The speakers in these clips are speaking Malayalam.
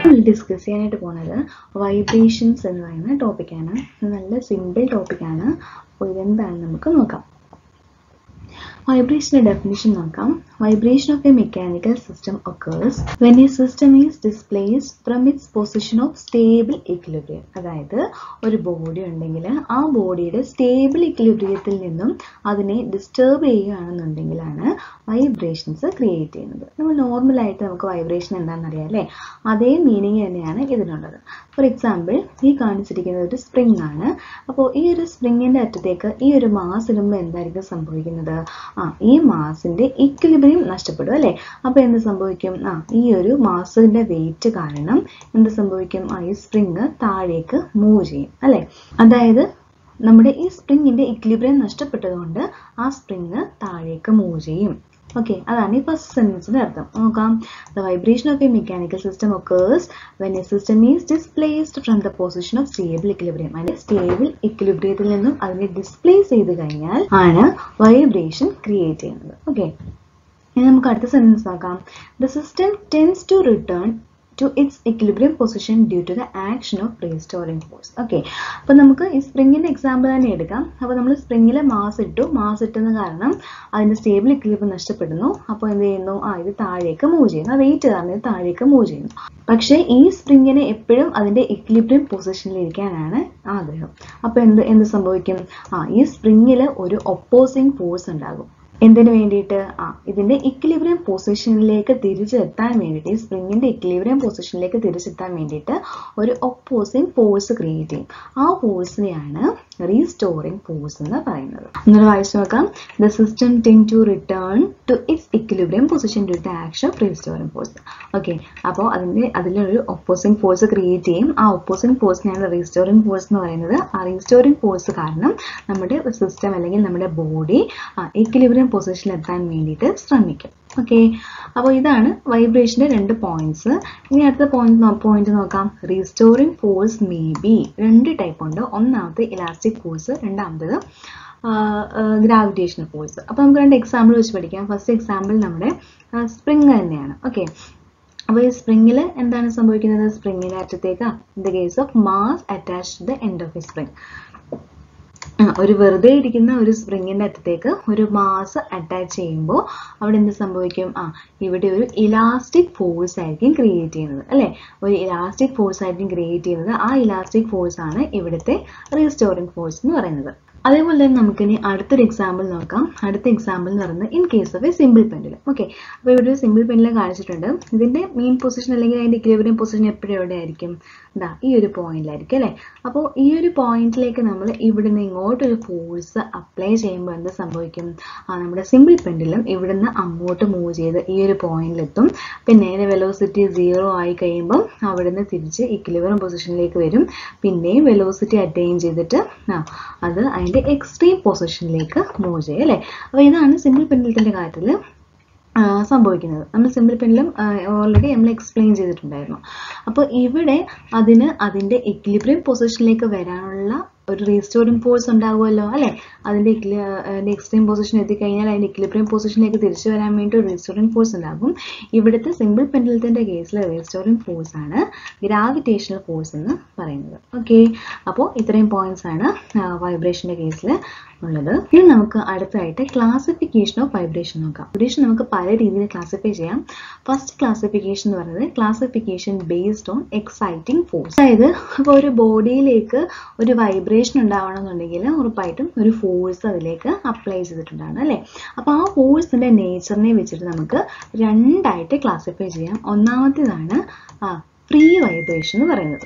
നമ്മൾ ഡിസ്കസ് ചെയ്യാനായിട്ട് പോകുന്നത് വൈബ്രേഷൻസ് എന്ന് പറയുന്ന ടോപ്പിക്കാണ് ഇത് നല്ല സിമ്പിൾ ടോപ്പിക്കാണ് അപ്പോൾ ഇതെന്താണെന്ന് നമുക്ക് നോക്കാം വൈബ്രേഷൻ്റെ ഡെഫിനിഷൻ നോക്കാം vibration of a mechanical system occurs when a system is displaced from its position of stable equilibrium അതായത് ഒരു ബോഡി ഉണ്ടെങ്കിൽ ആ ബോഡിയുടെ സ്റ്റേബിൾ ഇക്വിലിബ്രിയത്തിൽ നിന്നും അതിനെ ഡിസ്റ്റർബ് ചെയ്യുകയാണെന്നുണ്ടെങ്കിലാണ് വൈബ്രേഷൻസ് ക്രിയേറ്റ് ചെയ്യുന്നത് നമ്മൾ നോർമലായിട്ട് നമുക്ക് വൈബ്രേഷൻ എന്താണെന്ന് അറിയാം അല്ലേ അതേ മീനിങ് തന്നെയാണ് ഇതിനുള്ളത് ഫോർ എക്സാമ്പിൾ ഈ കാണിച്ചിരിക്കുന്നത് ഒരു സ്പ്രിംഗ് ആണ് അപ്പോൾ ഈ ഒരു സ്പ്രിങ്ങിൻ്റെ അറ്റത്തേക്ക് ഈ ഒരു മാസ് ഇടുമ്പോൾ എന്തായിരിക്കും സംഭവിക്കുന്നത് ആ ഈ മാസിന്റെ ഇക്വിലിബ്രിയം നഷ്ടപ്പെടും അല്ലേ അപ്പൊ എന്ത് സംഭവിക്കും ആ ഈ ഒരു മാസിന്റെ വെയിറ്റ് കാരണം എന്ത് സംഭവിക്കും ആ ഈ സ്പ്രിങ് താഴേക്ക് മൂവ് ചെയ്യും അല്ലേ അതായത് നമ്മുടെ ഈ സ്പ്രിങ്ങിന്റെ ഇക്വിലിബ്രിയം നഷ്ടപ്പെട്ടതുകൊണ്ട് ആ സ്പ്രിങ് താഴേക്ക് മൂവ് ചെയ്യും ഓക്കെ അതാണ് ഈ ഫസ്റ്റ് സെന്റൻസിന്റെ അർത്ഥം നോക്കാം the vibration of a mechanical system occurs when a system is displaced from the position of stable equilibrium അതിന്റെ സ്റ്റേബിൾ ഇക്വിലിബ്രിയത്തിൽ നിന്നും അതിനെ ഡിസ്പ്ലേസ് ചെയ്ത് കഴിഞ്ഞാൽ ആണ് വൈബ്രേഷൻ ക്രിയേറ്റ് ചെയ്യുന്നത് ഓക്കെ ഇനി നമുക്ക് അടുത്ത സെന്റൻസ് നോക്കാം the system tends to return to its equilibrium position due to the action of restoring force okay അപ്പോൾ നമുക്ക് ഈ സ്പ്രിങ്ങിൻ്റെ എക്സാമ്പിൾ തന്നെ എടുക്കാം അപ്പോൾ നമ്മൾ സ്പ്രിങ്ങിൽ മാസ് ഇട്ടു മാസ് ഇട്ടുന്ന കാരണം അതിൻ്റെ സ്റ്റേബിൾ ഇക്വിലിബ്രിയം നഷ്ടപ്പെടുന്നു അപ്പോൾ എന്ത് ചെയ്യുന്നു ആ ഇത് താഴേക്ക് മൂവ് ചെയ്യുന്നു ആ വെയിറ്റ് കാരണം ഇത് താഴേക്ക് മൂവ് ചെയ്യുന്നു പക്ഷേ ഈ സ്പ്രിങ്ങിന് എപ്പോഴും അതിൻ്റെ ഇക്വിലിബ്രിയം പൊസിഷനിൽ ഇരിക്കാനാണ് ആഗ്രഹം അപ്പോൾ എന്ത് എന്ത് സംഭവിക്കും ആ ഈ സ്പ്രിങ്ങിൽ ഒരു ഒപ്പോസിങ് ഫോഴ്സ് ഉണ്ടാകും എന്തിനു വേണ്ടിയിട്ട് ആ ഇതിന്റെ ഇക്വിലിബ്രിയം പൊസിഷനിലേക്ക് തിരിച്ചെത്താൻ വേണ്ടിയിട്ട് ഈ സ്പ്രിങ്ങിന്റെ ഇക്വിലിബ്രിയം പൊസിഷനിലേക്ക് തിരിച്ചെത്താൻ വേണ്ടിയിട്ട് ഒരു ഒപ്പോസിങ് ഫോഴ്സ് ക്രിയേറ്റ് ചെയ്യും ആ ഫോഴ്സിനെയാണ് റീസ്റ്റോറിംഗ് ഫോഴ്സ് എന്ന് പറയുന്നത് ഒന്നുകൂടെ വായിച്ചു നോക്കാം the system tend to return to its equilibrium position due to action of restoring force okay അപ്പോൾ അതിന്റെ അതിലൊരു ഒപ്പോസിങ് ഫോഴ്സ് ക്രിയേറ്റ് ചെയ്യും ആ ഒപ്പോസിങ് ഫോഴ്സിനെയാണ് റീസ്റ്റോറിംഗ് ഫോഴ്സ് എന്ന് പറയുന്നത് ആ റീസ്റ്റോറിംഗ് ഫോഴ്സ് കാരണം നമ്മുടെ സിസ്റ്റം അല്ലെങ്കിൽ നമ്മുടെ ബോഡി ഇക്വിലിബ്രിയം പൊസിഷനിൽ എത്താൻ വേണ്ടിയിട്ട് ശ്രമിക്കും ഓക്കെ അപ്പോൾ ഇതാണ് വൈബ്രേഷൻ്റെ രണ്ട് പോയിന്റ്സ് ഇനി അടുത്ത പോയിന്റ് പോയിന്റ് നോക്കാം റീസ്റ്റോറിംഗ് ഫോഴ്സ് മേ ബി രണ്ട് ടൈപ്പ് ഉണ്ട് ഒന്നാമത്തെ ഇലാസ്റ്റിക് ഫോഴ്സ് രണ്ടാമത്തത് ഗ്രാവിറ്റേഷണൽ ഫോഴ്സ് അപ്പോൾ നമുക്ക് രണ്ട് എക്സാമ്പിൾ വെച്ച് പഠിക്കാം ഫസ്റ്റ് എക്സാമ്പിൾ നമ്മുടെ സ്പ്രിങ് തന്നെയാണ് ഓക്കെ അപ്പോൾ ഈ സ്പ്രിങ്ങിൽ എന്താണ് സംഭവിക്കുന്നത് സ്പ്രിങ്ങിൻ്റെ അറ്റത്തേക്ക് in the case of mass attach to the end of a spring ഒരു വെറുതെ ഇരിക്കുന്ന ഒരു സ്പ്രിങ്ങിന്റെ അറ്റത്തേക്ക് ഒരു മാസ് അറ്റാച്ച് ചെയ്യുമ്പോൾ അവിടെ എന്ത് സംഭവിക്കും ആ ഇവിടെ ഒരു ഇലാസ്റ്റിക് ഫോഴ്സ് ആയിരിക്കും ക്രിയേറ്റ് ചെയ്യുന്നത് അല്ലേ ഒരു ഇലാസ്റ്റിക് ഫോഴ്സ് ആയിരിക്കും ക്രിയേറ്റ് ചെയ്യുന്നത് ആ ഇലാസ്റ്റിക് ഫോഴ്സ് ആണ് ഇവിടുത്തെ റീസ്റ്റോറിംഗ് ഫോഴ്സ് എന്ന് പറയുന്നത് അതേപോലെ തന്നെ നമുക്കിനി അടുത്തൊരു എക്സാമ്പിൾ നോക്കാം അടുത്ത എക്സാമ്പിൾ എന്ന് പറയുന്നത് in case of a simple pendulum okay അപ്പോൾ ഇവിടെ ഒരു സിമ്പിൾ പെൻഡിൽ കാണിച്ചിട്ടുണ്ട് ഇതിന്റെ മെയിൻ പൊസിഷൻ അല്ലെങ്കിൽ അതിന്റെ ഇക്വിലിബ്രിയം പൊസിഷൻ എപ്പോഴും എവിടെ ആയിരിക്കും ഇതാ ഈ ഒരു പോയിന്റിലായിരിക്കും അല്ലേ അപ്പോൾ ഈ ഒരു പോയിന്റിലേക്ക് നമ്മൾ ഇവിടുന്ന് ഇങ്ങോട്ടൊരു ഫോഴ്സ് അപ്ലൈ ചെയ്യുമ്പോൾ എന്ത് സംഭവിക്കും ആ നമ്മുടെ സിമ്പിൾ പെൻഡിലും ഇവിടുന്ന് അങ്ങോട്ട് മൂവ് ചെയ്ത് ഈ ഒരു പോയിന്റിലെത്തും പിന്നെ അതിന്റെ വെലോസിറ്റി സീറോ ആയി കഴിയുമ്പോൾ അവിടുന്ന് തിരിച്ച് ഇക്വിലിബ്രിയം പൊസിഷനിലേക്ക് വരും പിന്നെയും വെലോസിറ്റി അറ്റൈൻ ചെയ്തിട്ട് ആ അത് അതിന്റെ എക്സ്ട്രീം പൊസിഷനിലേക്ക് മൂവ് ചെയ്യും അല്ലേ അപ്പോൾ ഇതാണ് സിമ്പിൾ പെൻഡിലത്തിന്റെ കാര്യത്തിൽ സംഭവിക്കുന്നത് നമ്മൾ സിമ്പിൾ പെന്നിലും ഓൾറെഡി നമ്മൾ എക്സ്പ്ലെയിൻ ചെയ്തിട്ടുണ്ടായിരുന്നു അപ്പോൾ ഇവിടെ അതിന് അതിൻ്റെ എക്വിലിബ്രിയം പൊസിഷനിലേക്ക് വരാനുള്ള ഒരു റീസ്റ്റോറിംഗ് ഫോഴ്സ് ഉണ്ടാകുമല്ലോ അല്ലേ അതിൻ്റെ എക്സ്ട്രീം പൊസിഷൻ എത്തിക്കഴിഞ്ഞാൽ അതിൻ്റെ എക്വിലിബ്രിയം പൊസിഷനിലേക്ക് തിരിച്ചു വരാൻ വേണ്ടി ഒരു റീസ്റ്റോറിംഗ് ഫോഴ്സ് ഉണ്ടാകും ഇവിടുത്തെ സിമ്പിൾ പെൻഡലത്തിൻ്റെ കേസിൽ റീസ്റ്റോറിംഗ് ഫോഴ്സ് ആണ് ഗ്രാവിറ്റേഷണൽ ഫോഴ്സ് എന്ന് പറയുന്നത് ഓക്കെ അപ്പോൾ ഇത്രയും പോയിന്റ്സ് ആണ് വൈബ്രേഷൻ്റെ കേസിൽ ഉള്ളത് ഇനി നമുക്ക് അടുത്തായിട്ട് ക്ലാസിഫിക്കേഷൻ ഓഫ് വൈബ്രേഷൻ നോക്കാം വൈബ്രേഷൻ നമുക്ക് പല രീതിയിൽ ക്ലാസിഫൈ ചെയ്യാം ഫസ്റ്റ് ക്ലാസിഫിക്കേഷൻ എന്ന് പറയുന്നത് classification based on exciting force അതായത് ഇപ്പോൾ ഒരു ബോഡിയിലേക്ക് ഒരു വൈബ്രേഷൻ ഉണ്ടാവണമെന്നുണ്ടെങ്കിൽ ഉറപ്പായിട്ടും ഒരു ഫോഴ്സ് അതിലേക്ക് അപ്ലൈ ചെയ്തിട്ടുണ്ടാണ് അല്ലേ അപ്പോൾ ആ ഫോഴ്സിന്റെ നേച്ചറിനെ വെച്ചിട്ട് നമുക്ക് രണ്ടായിട്ട് ക്ലാസിഫൈ ചെയ്യാം ഒന്നാമത്തേതാണ് ഫ്രീ വൈബ്രേഷൻ എന്ന് പറയുന്നത്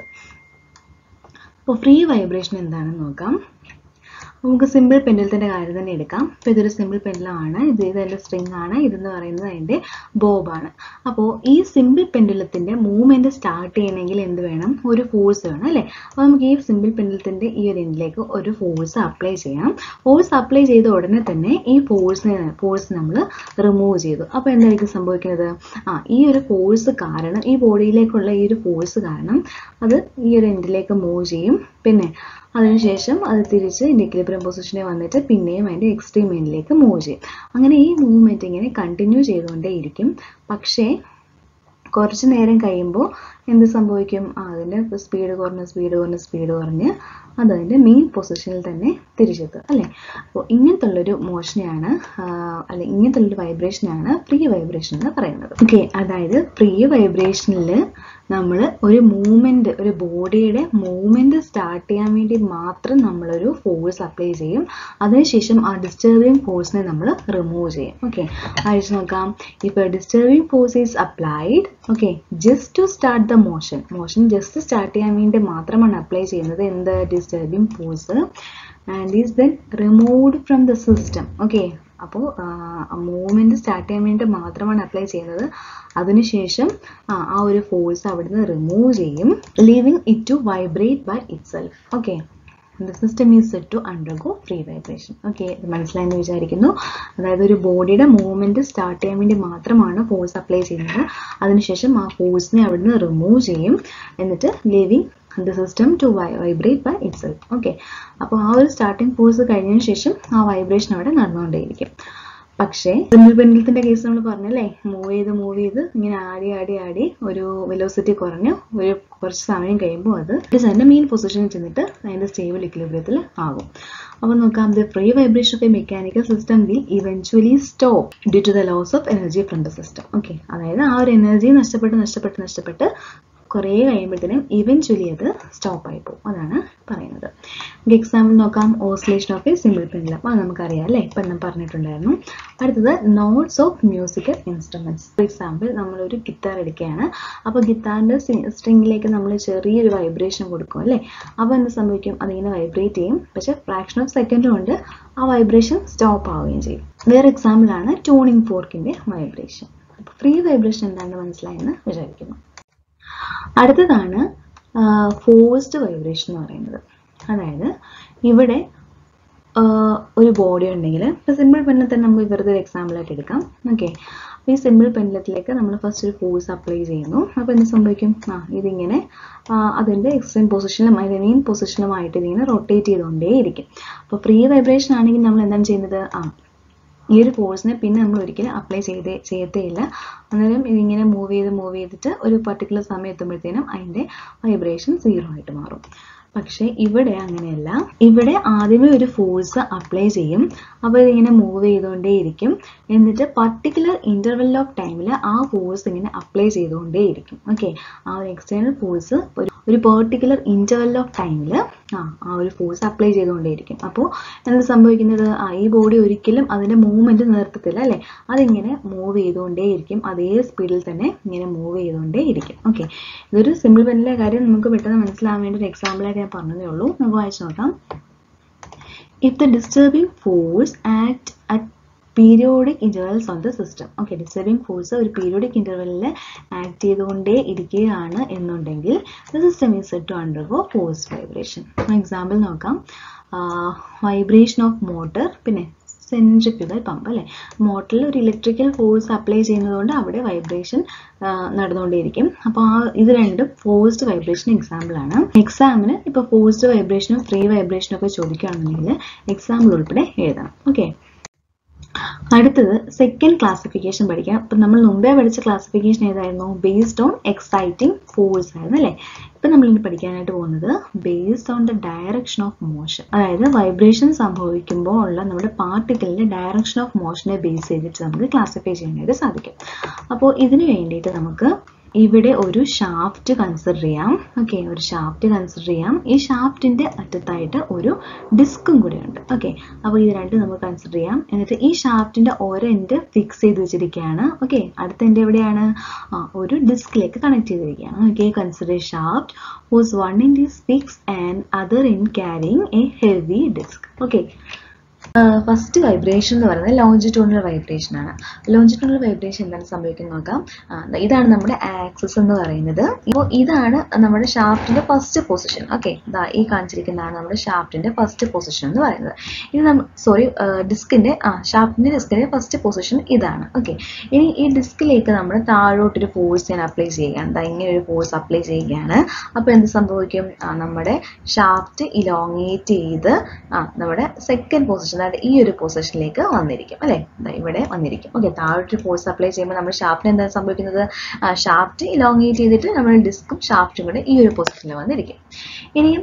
അപ്പോൾ ഫ്രീ വൈബ്രേഷൻ എന്താണെന്ന് നോക്കാം നമുക്ക് സിമ്പിൾ പെൻഡലത്തിൻ്റെ കാര്യം തന്നെ എടുക്കാം അപ്പോൾ ഇതൊരു സിമ്പിൾ പെൻഡലമാണ് ഇത് ഇതിൻ്റെ സ്ട്രിങ് ആണ് ഇതെന്ന് പറയുന്നത് അതിൻ്റെ ബോബാണ് അപ്പോൾ ഈ സിമ്പിൾ പെൻഡലത്തിൻ്റെ മൂവ്മെൻറ്റ് സ്റ്റാർട്ട് ചെയ്യണമെങ്കിൽ എന്ത് വേണം ഒരു ഫോഴ്സ് വേണം അല്ലേ അപ്പോൾ നമുക്ക് ഈ സിമ്പിൾ പെൻഡലത്തിൻ്റെ ഈ ഒരു എൻഡിലേക്ക് ഒരു ഫോഴ്സ് അപ്ലൈ ചെയ്യാം ഫോഴ്സ് അപ്ലൈ ചെയ്ത ഉടനെ തന്നെ ഈ ഫോഴ്സിനെ ഫോഴ്സ് നമ്മൾ റിമൂവ് ചെയ്തു അപ്പോൾ എന്തായിരിക്കും സംഭവിക്കുന്നത് ആ ഈ ഒരു ഫോഴ്സ് കാരണം ഈ ബോഡിയിലേക്കുള്ള ഈ ഒരു ഫോഴ്സ് കാരണം അത് ഈ ഒരു എൻഡിലേക്ക് മൂവ് ചെയ്യും പിന്നെ അതിനുശേഷം അത് തിരിച്ച് ഇക്വിലിബ്രിയം പൊസിഷനിൽ വന്നിട്ട് പിന്നെയും അതിൻ്റെ എക്സ്ട്രീം എൻഡിലേക്ക് മൂവ് ചെയ്യും അങ്ങനെ ഈ മൂവ്മെൻറ്റ് ഇങ്ങനെ കണ്ടിന്യൂ ചെയ്തുകൊണ്ടേയിരിക്കും പക്ഷേ കുറച്ച് നേരം കഴിയുമ്പോൾ എന്ത് സംഭവിക്കും ആ അതിൻ്റെ സ്പീഡ് കുറഞ്ഞ് സ്പീഡ് കുറഞ്ഞ് സ്പീഡ് കുറഞ്ഞ് അത് അതിൻ്റെ മെയിൻ പൊസിഷനിൽ തന്നെ തിരിച്ചെത്തും അല്ലേ അപ്പോൾ ഇങ്ങനത്തെ ഉള്ളൊരു മോഷനെയാണ് അല്ലെ ഇങ്ങനത്തെ ഉള്ളൊരു വൈബ്രേഷനാണ് പ്രീ വൈബ്രേഷൻ എന്ന് പറയുന്നത് ഓക്കെ അതായത് പ്രീ വൈബ്രേഷനിൽ നമ്മൾ ഒരു മൂവ്മെന്റ് ഒരു ബോഡിയുടെ മൂവ്മെന്റ് സ്റ്റാർട്ട് ചെയ്യാൻ വേണ്ടി മാത്രം നമ്മളൊരു ഫോഴ്സ് അപ്ലൈ ചെയ്യും അതിനുശേഷം ആ ഡിസ്റ്റർബിങ് ഫോഴ്സിനെ നമ്മൾ റിമൂവ് ചെയ്യും ഓക്കെ അയച്ചു നോക്കാം if disturbing force is applied okay just to start the motion motion just start ചെയ്യാൻ വേണ്ടി മാത്രമാണ് അപ്ലൈ ചെയ്യുന്നത് എന്ത് disturbing force and is then removed from the system okay അപ്പോൾ മൂവ്മെന്റ് സ്റ്റാർട്ട് ചെയ്യാൻ വേണ്ടി മാത്രമാണ് അപ്ലൈ ചെയ്യുന്നത് അതിനുശേഷം ആ ആ ഒരു ഫോഴ്സ് അവിടുന്ന് റിമൂവ് ചെയ്യും leaving it to vibrate by itself okay the system is set to undergo free vibration okay ഇത് മനസ്സിലായെന്ന് വിചാരിക്കുന്നു അതായത് ഒരു ബോഡിയുടെ മൂവ്മെന്റ് സ്റ്റാർട്ട് ചെയ്യാൻ വേണ്ടി മാത്രമാണ് ഫോഴ്സ് അപ്ലൈ ചെയ്യുന്നത് അതിനുശേഷം ആ ഫോഴ്സിനെ അവിടുന്ന് റിമൂവ് ചെയ്യും എന്നിട്ട് leaving the system to vibrate by itself okay അപ്പോൾ ആ ഒരു സ്റ്റാർട്ടിംഗ് ഫോഴ്സ് കഴിഞ്ഞതിന് ശേഷം ആ വൈബ്രേഷൻ അവിടെ നടന്നുകൊണ്ടേയിരിക്കും പക്ഷേ സിമ്പിൾ പെൻഡലത്തിന്റെ കേസ് നമ്മൾ പറഞ്ഞല്ലേ മൂവ് ചെയ്ത് മൂവ് ചെയ്ത് ഇങ്ങനെ ആടി ആടി ആടി ഒരു വെലോസിറ്റി കുറഞ്ഞ് ഒരു കുറച്ച് സമയം കഴിയുമ്പോൾ അത് അതിന്റെ മെയിൻ പൊസിഷനിൽ ചെന്നിട്ട് അതിന്റെ സ്റ്റേബിൾ ഇക്വിലിബ്രിയത്തിൽ ആകും അപ്പോൾ നോക്കാം the free vibration of a mechanical system will eventually stop due to the loss of energy from the system okay അതായത് ആ ഒരു എനർജി നഷ്ടപ്പെട്ട് നഷ്ടപ്പെട്ട് നഷ്ടപ്പെട്ട് കുറേ കഴിയുമ്പോഴത്തേനും ഇവൻച്വലി അത് സ്റ്റോപ്പ് ആയി പോകും അതാണ് പറയുന്നത് എക്സാമ്പിൾ നോക്കാം oscillation of a simple pendulum അത് നമുക്കറിയാം അല്ലേ ഇപ്പം ഞാൻ പറഞ്ഞിട്ടുണ്ടായിരുന്നു അടുത്തത് notes of musical instruments for example നമ്മളൊരു ഗിത്താർ എടുക്കുകയാണ് അപ്പോൾ ഗിത്താറിൻ്റെ സ്ട്രിങ്ങിലേക്ക് നമ്മൾ ചെറിയൊരു വൈബ്രേഷൻ കൊടുക്കും അല്ലേ അപ്പോൾ എന്ത് സംഭവിക്കും അതിങ്ങനെ വൈബ്രേറ്റ് ചെയ്യും പക്ഷേ ഫ്രാക്ഷൻ ഓഫ് സെക്കൻഡ് കൊണ്ട് ആ വൈബ്രേഷൻ സ്റ്റോപ്പ് ആവുകയും ചെയ്യും വേറെ എക്സാമ്പിൾ ആണ് ട്യൂണിംഗ് ഫോർക്കിൻ്റെ വൈബ്രേഷൻ ഫ്രീ വൈബ്രേഷൻ എന്താണെന്ന് മനസ്സിലായെന്ന് വിചാരിക്കുന്നു അടുത്തതാണ് ഫോഴ്സ്ഡ് വൈബ്രേഷൻ എന്ന് പറയുന്നത് അതായത് ഇവിടെ ഒരു ബോഡി ഉണ്ടെങ്കിൽ ഇപ്പോൾ സിമ്പിൾ പെണ്ണിൽ തന്നെ നമുക്ക് വെറുതെ ഒരു എക്സാമ്പിൾ ആയിട്ട് എടുക്കാം ഓക്കെ അപ്പോൾ ഈ സിമ്പിൾ പെൻഡലത്തിലേക്ക് നമ്മൾ ഫസ്റ്റ് ഒരു ഫോഴ്സ് അപ്ലൈ ചെയ്യുന്നു അപ്പോൾ എന്ത് സംഭവിക്കും ആ ഇതിങ്ങനെ അതിൻ്റെ എക്സ്ട്രീം പൊസിഷനിലും അതിൻ്റെ മെയിൻ പൊസിഷനുമായിട്ട് ഇതിങ്ങനെ റൊട്ടേറ്റ് ചെയ്തുകൊണ്ടേയിരിക്കും അപ്പോൾ ഫ്രീ വൈബ്രേഷൻ ആണെങ്കിൽ നമ്മൾ എന്താണ് ചെയ്യുന്നത് ആ ഈ ഒരു ഫോഴ്സിനെ പിന്നെ നമ്മൾ ഒരിക്കലും അപ്ലൈ ചെയ്തേ ചെയ്യത്തേയില്ല അന്നേരം ഇതിങ്ങനെ മൂവ് ചെയ്ത് മൂവ് ചെയ്തിട്ട് ഒരു പർട്ടിക്കുലർ സമയം എത്തുമ്പോഴത്തേനും അതിൻ്റെ വൈബ്രേഷൻ സീറോ ആയിട്ട് മാറും പക്ഷേ ഇവിടെ അങ്ങനെയല്ല ഇവിടെ ആദ്യമേ ഒരു ഫോഴ്സ് അപ്ലൈ ചെയ്യും അപ്പോൾ ഇതിങ്ങനെ മൂവ് ചെയ്തുകൊണ്ടേയിരിക്കും എന്നിട്ട് പർട്ടിക്കുലർ ഇൻ്റർവെൽ ഓഫ് ടൈമിൽ ആ ഫോഴ്സ് ഇങ്ങനെ അപ്ലൈ ചെയ്തുകൊണ്ടേയിരിക്കും ഓക്കെ ആ ഒരു എക്സ്റ്റേണൽ ഫോഴ്സ് ഒരു ഒരു പെർട്ടിക്കുലർ ഇൻ്റർവെൽ ഓഫ് ടൈമിൽ ആ ആ ഒരു ഫോഴ്സ് അപ്ലൈ ചെയ്തുകൊണ്ടേയിരിക്കും അപ്പോൾ എന്ത് സംഭവിക്കുന്നത് ആ ഈ ബോഡി ഒരിക്കലും അതിൻ്റെ മൂവ്മെൻറ്റ് നിർത്തത്തില്ല അല്ലേ അതിങ്ങനെ മൂവ് ചെയ്തുകൊണ്ടേയിരിക്കും അതേ സ്പീഡിൽ തന്നെ ഇങ്ങനെ മൂവ് ചെയ്തുകൊണ്ടേയിരിക്കും ഓക്കെ ഇതൊരു സിമ്പിൾ പെന്നിലെ കാര്യം നമുക്ക് പെട്ടെന്ന് മനസ്സിലാവാൻ വേണ്ടി ഒരു എക്സാമ്പിളായിട്ട് ഞാൻ പറഞ്ഞതേ ഉള്ളൂ നമുക്ക് വായിച്ചു നോക്കാം if the disturbing force act at periodic intervals on the system okay disturbing force ഒരു പീരിയോഡിക് ഇൻ്റർവെല്ലിൽ ആക്ട് ചെയ്തുകൊണ്ടേ ഇരിക്കുകയാണ് എന്നുണ്ടെങ്കിൽ the system is set to undergo force vibration example നോക്കാം വൈബ്രേഷൻ ഓഫ് മോട്ടർ പിന്നെ സെൻട്രിഫ്യൂഗൽ പമ്പ് അല്ലേ മോട്ടറിൽ ഒരു ഇലക്ട്രിക്കൽ ഫോഴ്സ് അപ്ലൈ ചെയ്യുന്നതുകൊണ്ട് അവിടെ വൈബ്രേഷൻ നടന്നുകൊണ്ടേയിരിക്കും അപ്പോൾ ആ ഇത് രണ്ടും ഫോഴ്സ്ഡ് വൈബ്രേഷൻ എക്സാമ്പിൾ ആണ് എക്സാമിന് ഇപ്പോൾ ഫോഴ്സ്ഡ് വൈബ്രേഷനും ഫ്രീ വൈബ്രേഷനും ഒക്കെ ചോദിക്കുകയാണെന്നുണ്ടെങ്കിൽ എക്സാമ്പിൾ ഉൾപ്പെടെ എഴുതണം ഓക്കെ അടുത്തത് സെക്കൻഡ് ക്ലാസിഫിക്കേഷൻ പഠിക്കാം അപ്പം നമ്മൾ മുമ്പേ പഠിച്ച ക്ലാസിഫിക്കേഷൻ ഏതായിരുന്നു ബേസ്ഡ് ഓൺ എക്സൈറ്റിംഗ് ഫോഴ്സ് ആയിരുന്നു അല്ലേ ഇപ്പം നമ്മൾ ഇനി പഠിക്കാനായിട്ട് പോകുന്നത് based on the direction of motion അതായത് വൈബ്രേഷൻ സംഭവിക്കുമ്പോൾ ഉള്ള നമ്മുടെ പാർട്ടിക്കിളിന്റെ ഡയറക്ഷൻ ഓഫ് മോഷനെ ബേസ് ചെയ്തിട്ട് നമുക്ക് ക്ലാസിഫൈ ചെയ്യാനായിട്ട് സാധിക്കും അപ്പോൾ ഇതിന് വേണ്ടിയിട്ട് നമുക്ക് ഇവിടെ ഒരു ഷാഫ്റ്റ് കൺസിഡർ ചെയ്യാം ഓക്കെ ഒരു ഷാഫ്റ്റ് കൺസിഡർ ചെയ്യാം ഈ ഷാഫ്റ്റിന്റെ അറ്റത്തായിട്ട് ഒരു ഡിസ്കും കൂടെ ഉണ്ട് ഓക്കെ അപ്പോൾ ഇത് രണ്ടും നമുക്ക് കൺസിഡർ ചെയ്യാം എന്നിട്ട് ഈ ഷാഫ്റ്റിന്റെ ഓരോ എൻഡ് ഫിക്സ് ചെയ്ത് വെച്ചിരിക്കുകയാണ് ഓക്കെ അടുത്ത എൻഡ് എവിടെയാണ് ആ ഒരു ഡിസ്കിലേക്ക് കണക്ട് ചെയ്തിരിക്കുകയാണ് okay consider shaft whose one end is fix and other end carrying a heavy disk okay first vibration എന്ന് പറയുന്നത് ലോഞ്ചിറ്റ്യൂണൽ വൈബ്രേഷൻ ആണ് ലോഞ്ചിറ്റ്യൂണൽ വൈബ്രേഷൻ എന്താണ് സംഭവിക്കുന്നത് നോക്കാം ഇതാണ് നമ്മുടെ ആക്സസ് എന്ന് പറയുന്നത് ഇപ്പോൾ ഇതാണ് നമ്മുടെ ഷാഫ്റ്റിന്റെ ഫസ്റ്റ് പൊസിഷൻ ഓക്കെ ഇതാ ഈ കാണിച്ചിരിക്കുന്നതാണ് നമ്മുടെ ഷാഫ്റ്റിന്റെ ഫസ്റ്റ് പൊസിഷൻ എന്ന് പറയുന്നത് ഇത് നമ്മൾ സോറി ഡിസ്കിന്റെ ആ ഷാഫ്റ്റിന്റെ ഡിസ്കിന്റെ ഫസ്റ്റ് പൊസിഷൻ ഇതാണ് ഓക്കെ ഇനി ഈ ഡിസ്കിലേക്ക് നമ്മൾ താഴോട്ടൊരു ഫോഴ്സ് ഞാൻ അപ്ലൈ ചെയ്യുകയാണ് ദാ ഇങ്ങനെ ഒരു ഫോഴ്സ് അപ്ലൈ ചെയ്യുകയാണ് അപ്പോൾ എന്ത് സംഭവിക്കും നമ്മുടെ ഷാഫ്റ്റ് ഇലോങ്ങേറ്റ് ചെയ്ത് ആ നമ്മുടെ സെക്കൻഡ് പൊസിഷൻ അതായത് ഈ ഒരു പൊസിഷനിലേക്ക് വന്നിരിക്കും അല്ലേ ദാ ഇവിടെ വന്നിരിക്കും ഓക്കെ താഴോട്ട് ഫോഴ്സ് അപ്ലൈ ചെയ്യുമ്പോൾ നമ്മൾ ഷാഫ്റ്റിന് എന്താ സംഭവിക്കുന്നത് ഷാഫ്റ്റ് ഇലോങ്ങേറ്റ് ചെയ്തിട്ട് നമ്മൾ ഡിസ്കും ഷാഫ്റ്റും കൂടെ ഈ ഒരു പൊസിഷനിൽ വന്നിരിക്കും ഇനിയും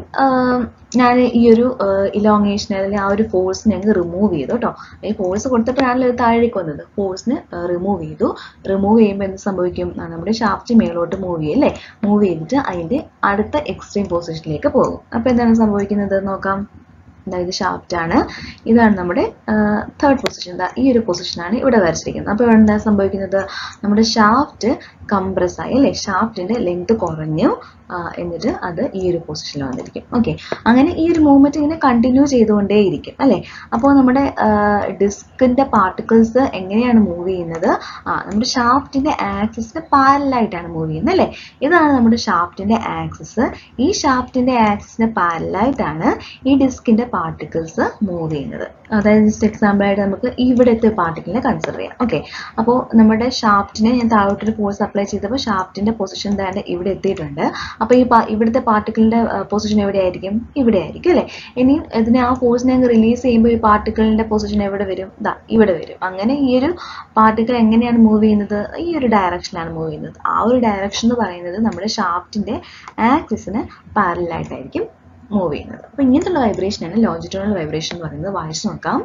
ഞാൻ ഈ ഒരു ഇലോങ്ങേഷൻ അല്ലെങ്കിൽ ആ ഒരു ഫോഴ്സിനെ അങ്ങ് റിമൂവ് ചെയ്തു കേട്ടോ ഈ ഫോഴ്സ് കൊടുത്തപ്പോഴാണല്ലോ ഇത് താഴേക്ക് വന്നത് ഫോഴ്സിന് റിമൂവ് ചെയ്തു റിമൂവ് ചെയ്യുമ്പോൾ എന്ത് സംഭവിക്കും ആ, നമ്മുടെ ഷാഫ്റ്റ് മേലോട്ട് മൂവ് ചെയ്യും അല്ലേ മൂവ് ചെയ്തിട്ട് അതിന്റെ അടുത്ത എക്സ്ട്രീം പൊസിഷനിലേക്ക് പോകും അപ്പോൾ എന്താണ് സംഭവിക്കുന്നത് നോക്കാം അതായത് ഷാഫ്റ്റ് ആണ് ഇതാണ് നമ്മുടെ തേർഡ് പൊസിഷൻ ഈ ഒരു പൊസിഷനാണ് ഇവിടെ വരച്ചിരിക്കുന്നത് അപ്പോൾ എന്താ സംഭവിക്കുന്നത് നമ്മുടെ ഷാഫ്റ്റ് കംപ്രസ് ആയി അല്ലേ ഷാഫ്റ്റിന്റെ ലെങ്ത് കുറഞ്ഞു ആ, എന്നിട്ട് അത് ഈ ഒരു പൊസിഷനിൽ വന്നിരിക്കും ഓക്കെ അങ്ങനെ ഈ ഒരു മൂവ്മെന്റ് ഇങ്ങനെ കണ്ടിന്യൂ ചെയ്തുകൊണ്ടേയിരിക്കും അല്ലേ അപ്പോൾ നമ്മുടെ ഡിസ്കിന്റെ പാർട്ടിക്കിൾസ് എങ്ങനെയാണ് മൂവ് ചെയ്യുന്നത് ആ നമ്മുടെ ഷാഫ്റ്റിന്റെ ആക്സിസിന് പാരലായിട്ടാണ് മൂവ് ചെയ്യുന്നത് അല്ലേ ഇതാണ് നമ്മുടെ ഷാഫ്റ്റിന്റെ ആക്സിസ് ഈ ഷാഫ്റ്റിന്റെ ആക്സിസിന് പാരലായിട്ടാണ് ഈ ഡിസ്കിന്റെ പാർട്ടിക്കിൾസ് മൂവ് ചെയ്യുന്നത് അതായത് ജസ്റ്റ് എക്സാമ്പിൾ ആയിട്ട് നമുക്ക് ഇവിടുത്തെ പാർട്ടിക്കിളിനെ കൺസിഡർ ചെയ്യാം ഓക്കെ അപ്പോൾ നമ്മുടെ ഷാഫ്റ്റിനെ ഞാൻ താഴോട്ടൊരു ഫോഴ്സ് അപ്ലൈ ചെയ്തപ്പോൾ ഷാഫ്റ്റിന്റെ പൊസിഷൻ ദാണ്ട് ഇവിടെ എത്തിയിട്ടുണ്ട് അപ്പോൾ ഈ പാ- ഇവിടുത്തെ പാർട്ടിക്കിളിന്റെ പൊസിഷൻ എവിടെയായിരിക്കും ഇവിടെ ആയിരിക്കും അല്ലേ ഇനി ഇതിനെ ആ ഫോഴ്സിനെ അങ്ങ് റിലീസ് ചെയ്യുമ്പോൾ ഈ പാർട്ടിക്കിളിന്റെ പൊസിഷൻ എവിടെ വരും ദാ ഇവിടെ വരും അങ്ങനെ ഈ ഒരു പാർട്ടിക്കിൾ എങ്ങനെയാണ് മൂവ് ചെയ്യുന്നത് ഈ ഒരു ഡയറക്ഷനിലാണ് മൂവ് ചെയ്യുന്നത് ആ ഒരു ഡയറക്ഷൻ എന്ന് പറയുന്നത് നമ്മുടെ ഷാഫ്റ്റിന്റെ ആക്സിസിന് പാരലായിട്ടായിരിക്കും മൂവ് ചെയ്യുന്നത് അപ്പോൾ ഇങ്ങനത്തുള്ള വൈബ്രേഷനാണ് ലോഞ്ചിറ്റ്യൂണൽ വൈബ്രേഷൻ എന്ന് പറയുന്നത് വായിച്ചു നോക്കാം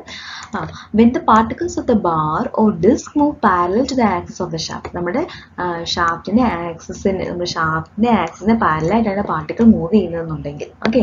when the particles of the bar or disk move parallel to the axis of the shaft നമ്മുടെ ഷാഫ്റ്റിന്റെ ആക്സിസിന് നമ്മുടെ ഷാഫ്റ്റിന്റെ ആക്സിസിന് പാരലായിട്ടാണ് പാർട്ടിക്കിൾ മൂവ് ചെയ്യുന്നതെന്നുണ്ടെങ്കിൽ ഓക്കെ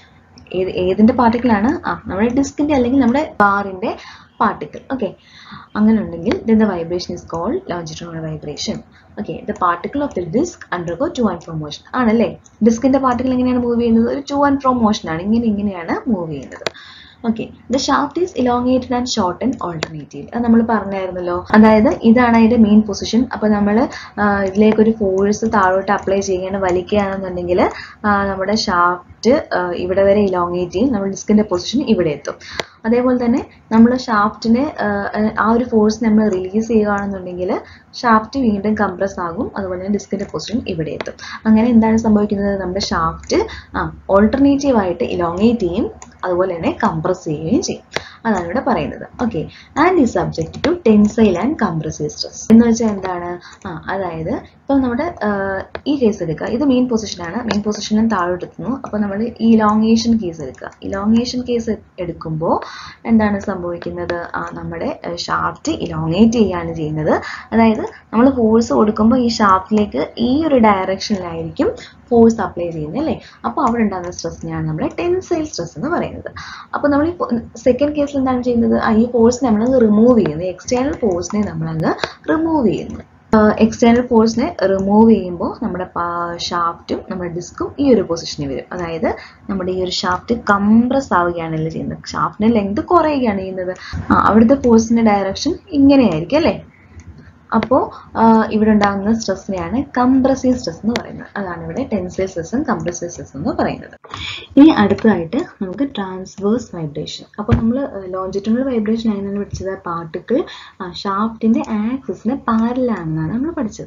ഏത് ഏതിന്റെ പാർട്ടിക്കിൾ ആണ് ആ നമ്മുടെ ഡിസ്കിന്റെ അല്ലെങ്കിൽ നമ്മുടെ ബാറിന്റെ പാർട്ടിക്കിൾ ഓക്കെ അങ്ങനെ ഉണ്ടെങ്കിൽ then the vibration is called longitudinal vibration okay the particle of the disc undergo to and fro motion ആണല്ലേ ഡിസ്കിന്റെ പാർട്ടിക്കിൾ എങ്ങനെയാണ് മൂവ് ചെയ്യുന്നത് ഒരു ടു ആൻഡ് ഫ്രോ മോഷൻ ആണ് ഇങ്ങനെ ഇങ്ങനെയാണ് മൂവ് ചെയ്യുന്നത് okay the shaft is elongated and short and alternative അത് നമ്മൾ പറഞ്ഞായിരുന്നല്ലോ അതായത് ഇതാണ് അതിന്റെ മെയിൻ പൊസിഷൻ അപ്പൊ നമ്മൾ ഇതിലേക്ക് ഒരു ഫോഴ്സ് താഴോട്ട് അപ്ലൈ ചെയ്യുകയാണ് വലിക്കുകയാണെന്നുണ്ടെങ്കിൽ നമ്മുടെ ഷാഫ്റ്റ് ഇവിടെ വരെ ഇലോങ്ങേറ്റ് ചെയ്യും നമ്മുടെ ഡിസ്കിന്റെ പൊസിഷൻ ഇവിടെ എത്തും അതേപോലെ തന്നെ നമ്മൾ ഷാഫ്റ്റിനെ ആ ഒരു ഫോഴ്സ് നമ്മൾ റിലീസ് ചെയ്യുകയാണെന്നുണ്ടെങ്കിൽ ഷാഫ്റ്റ് വീണ്ടും കംപ്രസ് ആകും അതുപോലെ തന്നെ ഡിസ്കിന്റെ പൊസിഷൻ ഇവിടെ എത്തും അങ്ങനെ എന്താണ് സംഭവിക്കുന്നത് നമ്മുടെ ഷാഫ്റ്റ് ആ ഓൾട്ടർനേറ്റീവ് ആയിട്ട് ഇലോങ്ങേറ്റ് ചെയ്യും അതുപോലെ തന്നെ കംപ്രസ് ചെയ്യുകയും ചെയ്യും അതാണ് ഇവിടെ പറയുന്നത് okay and is subject to tensile and compressive stress എന്ന് വെച്ചാൽ എന്താണ് ആ അതായത് ഇപ്പം നമ്മുടെ ആ, ഈ കേസ് എടുക്കുക ഇത് മെയിൻ പൊസിഷനാണ് മെയിൻ പൊസിഷനിൽ താഴോട്ട് എത്തുന്നു അപ്പോൾ നമ്മൾ ഈ ഇലോങ്ങേഷൻ കേസ് എടുക്കുക ഇലോങ്ങേഷൻ കേസ് എടുക്കുമ്പോൾ എന്താണ് സംഭവിക്കുന്നത് ആ നമ്മുടെ ഷാഫ്റ്റ് ഇലോങ്ങേറ്റ് ചെയ്യാണ് ചെയ്യുന്നത് അതായത് നമ്മൾ ഫോഴ്സ് കൊടുക്കുമ്പോൾ ഈ ഷാഫ്റ്റിലേക്ക് ഈ ഒരു ഡയറക്ഷനിലായിരിക്കും ഫോഴ്സ് അപ്ലൈ ചെയ്യുന്നത് അല്ലേ അപ്പോൾ അവിടെ ഉണ്ടാകുന്ന സ്ട്രെസ്സിനെയാണ് നമ്മൾ ടെൻസൈൽ സ്ട്രെസ് എന്ന് പറയുന്നത് അപ്പോൾ നമ്മൾ ഈ സെക്കൻഡ് കേസിൽ എന്താണ് ചെയ്യുന്നത് ആ ഈ ഫോഴ്സിനെ നമ്മൾ റിമൂവ് ചെയ്യുന്നത് എക്സ്റ്റേണൽ ഫോഴ്സിനെ നമ്മളങ്ങ് റിമൂവ് ചെയ്യുന്നു എക്സ്റ്റേണൽ ഫോഴ്സിനെ റിമൂവ് ചെയ്യുമ്പോൾ നമ്മുടെ ഷാഫ്റ്റും നമ്മുടെ ഡിസ്കും ഈ ഒരു പൊസിഷനിൽ വരും അതായത് നമ്മുടെ ഈ ഒരു ഷാഫ്റ്റ് കംപ്രസ് ആവുകയാണല്ലോ ചെയ്യുന്നത് ഷാഫ്റ്റിന്റെ ലെങ്ത് കുറയുകയാണ് ചെയ്യുന്നത് ആ അവിടുത്തെ ഫോഴ്സിന്റെ ഡയറക്ഷൻ ഇങ്ങനെയായിരിക്കും അല്ലേ അപ്പോൾ ഇവിടെ ഉണ്ടാകുന്ന സ്ട്രെസ്സിനെയാണ് കംപ്രസീവ് സ്ട്രെസ് എന്ന് പറയുന്നത് അതാണ് ഇവിടെ ടെൻസൈൽ സ്ട്രെസ്സും കംപ്രസീവ് സ്ട്രെസ് എന്ന് പറയുന്നത് ഇനി അടുത്തതായിട്ട് നമുക്ക് ട്രാൻസ്വേഴ്സ് വൈബ്രേഷൻ അപ്പോൾ നമ്മൾ ലോഞ്ചിറ്റ്യൂണൽ വൈബ്രേഷൻ ആയിരുന്നു പഠിച്ചത് പാർട്ടിക്കിൾ ഷാഫ്റ്റിന്റെ ആക്സിസിന് പാരലാണെന്നാണ് നമ്മൾ പഠിച്ചത്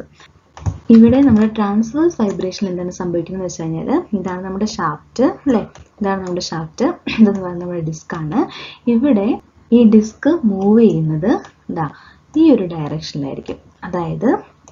ഇവിടെ നമ്മൾ ട്രാൻസ്വേഴ്സ് വൈബ്രേഷൻ എന്താണ് സംഭവിക്കുന്നത് വെച്ച് കഴിഞ്ഞാൽ ഇതാണ് നമ്മുടെ ഷാഫ്റ്റ് അല്ലേ ഇതാണ് നമ്മുടെ ഷാഫ്റ്റ് ഇതെന്ന് പറയുന്നത് നമ്മുടെ ഡിസ്ക് ആണ് ഇവിടെ ഈ ഡിസ്ക് മൂവ് ചെയ്യുന്നത് ഇതാ ഈ ഒരു ഡയറക്ഷനിലായിരിക്കും അതായത്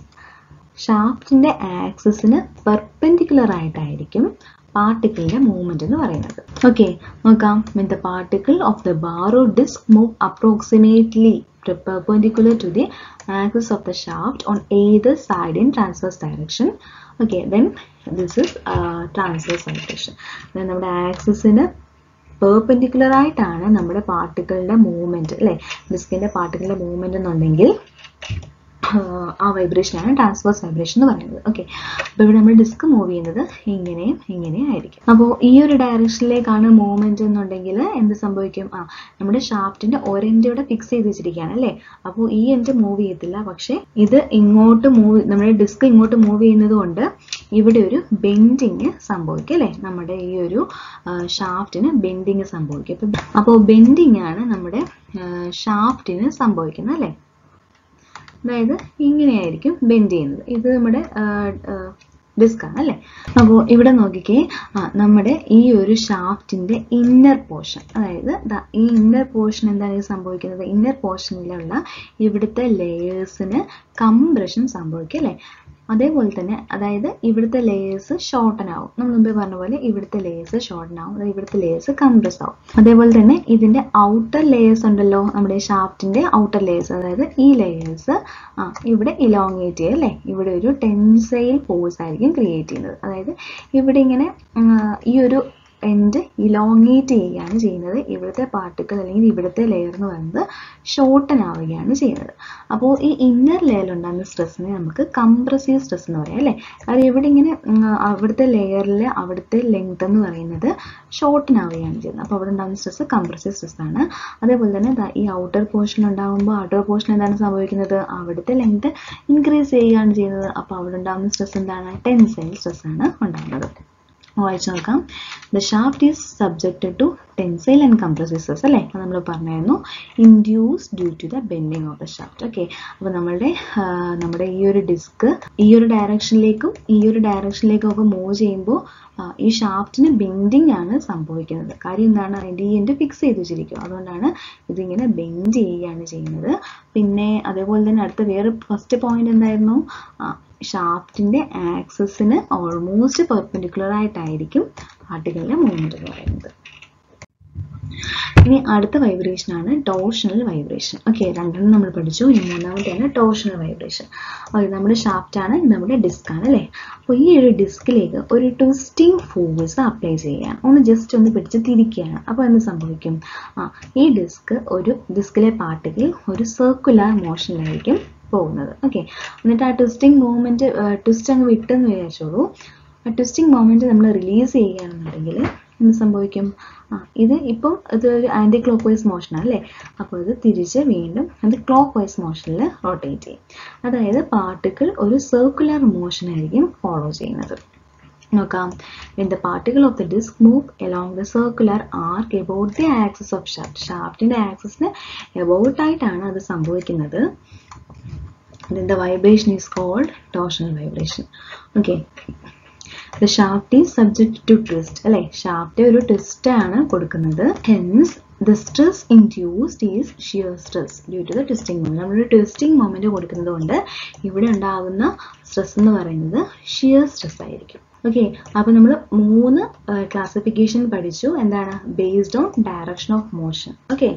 ഷാഫ്റ്റിന്റെ ആക്സിസിന് പെർപെൻഡിക്കുലർ ആയിട്ടായിരിക്കും പാർട്ടിക്കിളിന്റെ മൂവ്മെന്റ് എന്ന് പറയുന്നത് ഓക്കെ നോക്കാം when the particle of the bar or disc move approximately perpendicular to the axis of the shaft on either side in transverse direction okay then this is uh, transverse vibration then നമ്മുടെ ആക്സിസിന് പെർപെൻഡിക്കുലർ ആയിട്ടാണ് നമ്മുടെ പാർട്ടിക്കിളിന്റെ മൂവ്മെന്റ് അല്ലെ ഡിസ്കിന്റെ പാർട്ടിക്കിളിന്റെ മൂവ്മെന്റ് എന്നുണ്ടെങ്കിൽ ആഹ് ആ വൈബ്രേഷനാണ് ട്രാൻസ്വേഴ്സ് വൈബ്രേഷൻ എന്ന് പറയുന്നത് ഓക്കെ അപ്പോൾ ഇവിടെ നമ്മൾ ഡിസ്ക് മൂവ് ചെയ്യുന്നത് ഇങ്ങനെയും ഇങ്ങനെയും ആയിരിക്കും അപ്പോൾ ഈ ഒരു ഡയറക്ഷനിലേക്കാണ് മൂവ്മെന്റ് എന്നുണ്ടെങ്കിൽ എന്ത് സംഭവിക്കും ആ നമ്മുടെ ഷാഫ്റ്റിന്റെ ഒരെൻഡ് ഇവിടെ ഫിക്സ് ചെയ്ത് വെച്ചിരിക്കുകയാണ് അല്ലേ അപ്പോൾ ഈ എൻഡ് മൂവ് ചെയ്യത്തില്ല പക്ഷേ ഇത് ഇങ്ങോട്ട് മൂവ് നമ്മുടെ ഡിസ്ക് ഇങ്ങോട്ട് മൂവ് ചെയ്യുന്നത് കൊണ്ട് ഇവിടെ ഒരു ബെൻഡിങ് സംഭവിക്കും അല്ലേ നമ്മുടെ ഈ ഒരു ഷാഫ്റ്റിന് ബെൻഡിങ് സംഭവിക്കും അപ്പം അപ്പോൾ ബെൻഡിങ് ആണ് നമ്മുടെ ഷാഫ്റ്റിന് സംഭവിക്കുന്നത് അല്ലേ അതായത് ഇങ്ങനെയായിരിക്കും ബെൻഡ് ചെയ്യുന്നത് ഇത് നമ്മുടെ ഡിസ്ക് ആണ് അല്ലേ അപ്പോൾ ഇവിടെ നോക്കിക്കേ ആ നമ്മുടെ ഈ ഒരു ഷാഫ്റ്റിന്റെ ഇന്നർ പോർഷൻ അതായത് ദാ ഈ ഇന്നർ പോർഷൻ എന്താണ് ഈ സംഭവിക്കുന്നത് ഇന്നർ പോർഷനിലുള്ള ഇവിടുത്തെ ലെയേഴ്സിന് കംപ്രഷൻ സംഭവിക്കും അല്ലേ അതേപോലെ തന്നെ അതായത് ഇവിടുത്തെ ലേയേഴ്സ് ഷോർട്ടൻ ആവും നമ്മൾ മുമ്പേ പറഞ്ഞ പോലെ ഇവിടുത്തെ ലേയേഴ്സ് ഷോർട്ടൻ ആവും അതായത് ഇവിടുത്തെ ലേയേഴ്സ് കംപ്രസ് ആവും അതേപോലെ തന്നെ ഇതിന്റെ ഔട്ടർ ലേയേഴ്സ് ഉണ്ടല്ലോ നമ്മുടെ ഷാഫ്റ്റിന്റെ ഔട്ടർ ലേയേഴ്സ് അതായത് ഈ ലേയേഴ്സ് ആ ഇവിടെ ഇലോങ്ങേറ്റ് ചെയ്യും അല്ലേ ഇവിടെ ഒരു ടെൻസൈൽ ഫോഴ്സ് ആയിരിക്കും ക്രിയേറ്റ് ചെയ്യുന്നത് അതായത് ഇവിടെ ഇങ്ങനെ ഉം, ഈ ഒരു എൻഡ് ഇലോങ്ങേറ്റ് ചെയ്യുകയാണ് ചെയ്യുന്നത് ഇവിടുത്തെ പാർട്ടിക്കിൾ അല്ലെങ്കിൽ ഇവിടുത്തെ ലെയർ എന്ന് പറയുന്നത് ഷോർട്ടൻ ആവുകയാണ് ചെയ്യുന്നത് അപ്പോൾ ഈ ഇന്നർ ലെയറിൽ ഉണ്ടാകുന്ന സ്ട്രെസ്സിനെ നമുക്ക് കംപ്രസീവ് സ്ട്രെസ് എന്ന് പറയാം അല്ലേ കാരണം ഇവിടെ ഇങ്ങനെ ഉം, അവിടുത്തെ ലെയറിൽ അവിടുത്തെ ലെങ്ത് എന്ന് പറയുന്നത് ഷോർട്ടൻ ആവുകയാണ് ചെയ്യുന്നത് അപ്പോൾ അവിടെ ഉണ്ടാകുന്ന സ്ട്രെസ് കംപ്രസീവ് സ്ട്രെസ് ആണ് അതേപോലെ തന്നെ ദാ ഈ ഔട്ടർ പോർഷൻ ഉണ്ടാകുമ്പോൾ ഔട്ടർ പോർഷൻ എന്താണ് സംഭവിക്കുന്നത് അവിടുത്തെ ലെങ്ത് ഇൻക്രീസ് ചെയ്യുകയാണ് ചെയ്യുന്നത് അപ്പോൾ അവിടെ ഉണ്ടാകുന്ന സ്ട്രെസ് എന്താണ് ടെൻസൈൽ സ്ട്രെസ് ആണ് ഉണ്ടാകുന്നത് വായിച്ചു നോക്കാം the shaft is subjected to tensile and compressive stress അല്ലേ അത് നമ്മൾ പറഞ്ഞായിരുന്നു induce due to the bending of the shaft okay അപ്പോൾ നമ്മളുടെ ആ, നമ്മുടെ ഈ ഒരു ഡിസ്ക് ഈ ഒരു ഡയറക്ഷനിലേക്കും ഈ ഒരു ഡയറക്ഷനിലേക്കും ഒക്കെ മൂവ് ചെയ്യുമ്പോൾ ഈ ഷാഫ്റ്റിന് ബെൻഡിങ് ആണ് സംഭവിക്കുന്നത് കാര്യം എന്താണ് അതിൻ്റെ ഈ എൻഡ് ഫിക്സ് ചെയ്ത് വെച്ചിരിക്കും അതുകൊണ്ടാണ് ഇതിങ്ങനെ ബെൻഡ് ചെയ്യുകയാണ് ചെയ്യുന്നത് പിന്നെ അതേപോലെ തന്നെ അടുത്ത വേറെ ഫസ്റ്റ് പോയിന്റ് എന്തായിരുന്നു ആ ഷാഫ്റ്റിന്റെ ആക്സസിന് ഓൾമോസ്റ്റ് പെർപെൻഡിക്കുലർ ആയിട്ടായിരിക്കും പാർട്ടികളുടെ മൂവ്മെന്റ് എന്ന് പറയുന്നത് ഇനി അടുത്ത വൈബ്രേഷൻ ആണ് ടോർഷണൽ വൈബ്രേഷൻ ഓക്കെ രണ്ടെണ്ണം നമ്മൾ പഠിച്ചു ഇനി മൂന്നാമത്തെയാണ് ടോർഷണൽ വൈബ്രേഷൻ ഓക്കെ നമ്മുടെ ഷാഫ്റ്റ് ആണ് ഇത് നമ്മുടെ ഡിസ്ക് ആണ് അല്ലേ അപ്പോൾ ഈ ഒരു ഡിസ്കിലേക്ക് ഒരു ട്വിസ്റ്റിംഗ് ഫോഴ്സ് അപ്ലൈ ചെയ്യുകയാണ് ഒന്ന് ജസ്റ്റ് ഒന്ന് പിടിച്ച് തിരിക്കുകയാണ് അപ്പോൾ എന്ത് സംഭവിക്കും ആ ഈ ഡിസ്ക് ഒരു ഡിസ്കിലെ പാർട്ടിക്കിൾ ഒരു സർക്കുലർ മോഷനിലായിരിക്കും പോകുന്നത് ഓക്കെ എന്നിട്ട് ആ ട്വിസ്റ്റിംഗ് മൂവ്മെന്റ് ട്വിസ്റ്റ് അങ്ങ് വിട്ടെന്ന് വിചാരിച്ചോളൂ ആ ട്വിസ്റ്റിംഗ് മൂവ്മെന്റ് നമ്മൾ റിലീസ് ചെയ്യുകയാണെന്നുണ്ടെങ്കിൽ എന്ത് സംഭവിക്കും ആ ഇത് ഇപ്പം ഇത് ഒരു ആന്റി ക്ലോക്ക് വൈസ് മോഷനാണ് അല്ലേ അപ്പോൾ ഇത് തിരിച്ച് വീണ്ടും അത് ക്ലോക്ക് വൈസ് മോഷനിൽ റൊട്ടേറ്റ് ചെയ്യും അതായത് പാർട്ടിക്കിൾ ഒരു സർക്കുലർ മോഷൻ ആയിരിക്കും ഫോളോ ചെയ്യുന്നത് നോക്കാം when the particle of the disk move along the circular arc about the axis of shaft ഷാഫ്റ്റിന്റെ ആക്സിസിന് about ആയിട്ടാണ് അത് സംഭവിക്കുന്നത് then the vibration is called torsional vibration okay the shaft is subject to twist അല്ലെ ഷാഫ്റ്റ് ഒരു ട്വിസ്റ്റ് ആണ് കൊടുക്കുന്നത് hence the stress induced is shear stress due to the twisting moment നമ്മളൊരു ട്വിസ്റ്റിംഗ് മൊമെന്റ് കൊടുക്കുന്നത് കൊണ്ട് ഇവിടെ ഉണ്ടാകുന്ന സ്ട്രെസ് എന്ന് പറയുന്നത് ഷിയർ സ്ട്രെസ് ആയിരിക്കും ഓക്കെ അപ്പൊ നമ്മൾ മൂന്ന് ക്ലാസിഫിക്കേഷൻ പഠിച്ചു എന്താണ് based on direction of motion okay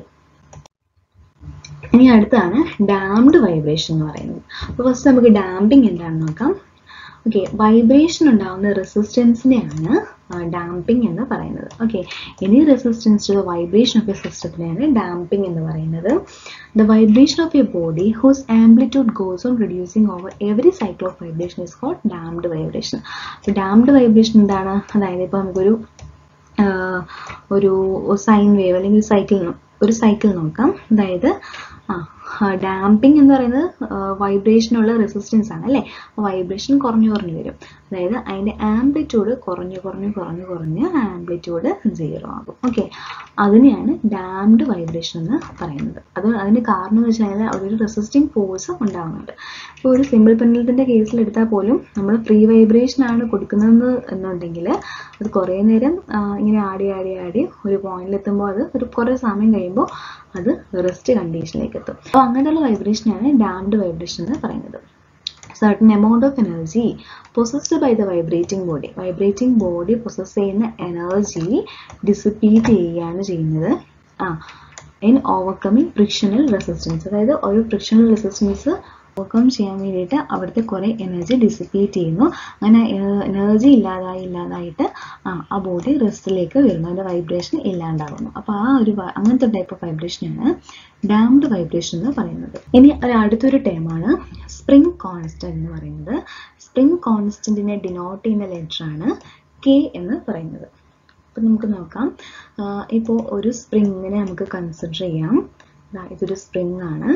ഇനി അടുത്താണ് ഡാംഡ് വൈബ്രേഷൻ എന്ന് പറയുന്നത് അപ്പോൾ ഫസ്റ്റ് നമുക്ക് ഡാമ്പിംഗ് എന്താണെന്ന് നോക്കാം ഓക്കെ വൈബ്രേഷൻ ഉണ്ടാകുന്ന റെസിസ്റ്റൻസിനെയാണ് ഡാമ്പിംഗ് എന്ന് പറയുന്നത് okay any resistance to the vibration of a സിസ്റ്റത്തിനെയാണ് ഡാമ്പിംഗ് എന്ന് പറയുന്നത് the vibration of a body whose amplitude goes on reducing over every cycle of vibration is called damped vibration damped vibration എന്താണ് അതായത് ഇപ്പോൾ നമുക്കൊരു ആഹ് ഒരു സൈൻ വേവ് അല്ലെങ്കിൽ സൈക്കിൾ ഒരു സൈക്കിൾ നോക്കാം അതായത് ആ ഡാമ്പിംഗ് എന്ന് പറയുന്നത് വൈബ്രേഷനുള്ള റെസിസ്റ്റൻസ് ആണ് അല്ലേ വൈബ്രേഷൻ കുറഞ്ഞു കുറഞ്ഞു വരും അതായത് അതിന്റെ ആംപ്ലിറ്റ്യൂഡ് കുറഞ്ഞു കുറഞ്ഞു കുറഞ്ഞു കുറഞ്ഞ് ആംപ്ലിറ്റ്യൂഡ് സീറോ ആകും ഓക്കെ അതിനെയാണ് ഡാംഡ് വൈബ്രേഷൻ എന്ന് പറയുന്നത് അത് അതിന് കാരണം എന്ന് വെച്ചാൽ അവിടെ ഒരു റെസിസ്റ്റിംഗ് ഫോഴ്സ് ഉണ്ടാകുന്നുണ്ട് ഇപ്പോൾ ഒരു സിമ്പിൾ പെൻഡലത്തിന്റെ കേസിൽ എടുത്താൽ പോലും നമ്മൾ ഫ്രീ വൈബ്രേഷൻ ആണ് കൊടുക്കുന്നത് എന്നുണ്ടെങ്കിൽ അത് കുറേ നേരം ആ, ഇങ്ങനെ ആടി ആടി ആടി ഒരു പോയിന്റിൽ എത്തുമ്പോൾ അത് ഒരു കുറേ സമയം കഴിയുമ്പോൾ അത് റെസ്റ്റ് കണ്ടീഷനിലേക്ക് എത്തും അപ്പോൾ അങ്ങനെയുള്ള വൈബ്രേഷനാണ് ഡാംഡ് വൈബ്രേഷൻ എന്ന് പറയുന്നത് certain amount of energy possessed by the vibrating body vibrating body possess ചെയ്യുന്ന എനർജി ഡിസിപ്പേറ്റ് ചെയ്യുകയാണ് ചെയ്യുന്നത് ആ ഇൻ ഓവർകമ്മിങ് ഫ്രിക്ഷണൽ റെസിസ്റ്റൻസ് അതായത് ഒരു ഫ്രിക്ഷണൽ റെസിസ്റ്റൻസ് ഓവർകം ചെയ്യാൻ വേണ്ടിയിട്ട് അവിടുത്തെ കുറേ എനർജി ഡിസിപ്പേറ്റ് ചെയ്യുന്നു അങ്ങനെ എനർജി ഇല്ലാതായി ഇല്ലാതായിട്ട് ആ ആ ബോഡി റെസ്റ്റിലേക്ക് വരുന്നു അതിൻ്റെ വൈബ്രേഷൻ ഇല്ലാണ്ടാകുന്നു അപ്പോൾ ആ ഒരു വ- അങ്ങനത്തെ ടൈപ്പ് ഓഫ് വൈബ്രേഷനാണ് ഡാംഡ് വൈബ്രേഷൻ എന്ന് പറയുന്നത് ഇനി ഒരു അടുത്തൊരു ടേമാണ് സ്പ്രിംഗ് കോൺസ്റ്റന്റ് എന്ന് പറയുന്നത് സ്പ്രിംഗ് കോൺസ്റ്റന്റിനെ ഡിനോട്ട് ചെയ്യുന്ന ലെറ്റർ ആണ് കെ എന്ന് പറയുന്നത് അപ്പം നമുക്ക് നോക്കാം ഇപ്പോൾ ഒരു സ്പ്രിങ്ങിനെ നമുക്ക് കൺസിഡർ ചെയ്യാം ദാ ഇതൊരു സ്പ്രിങ് ആണ്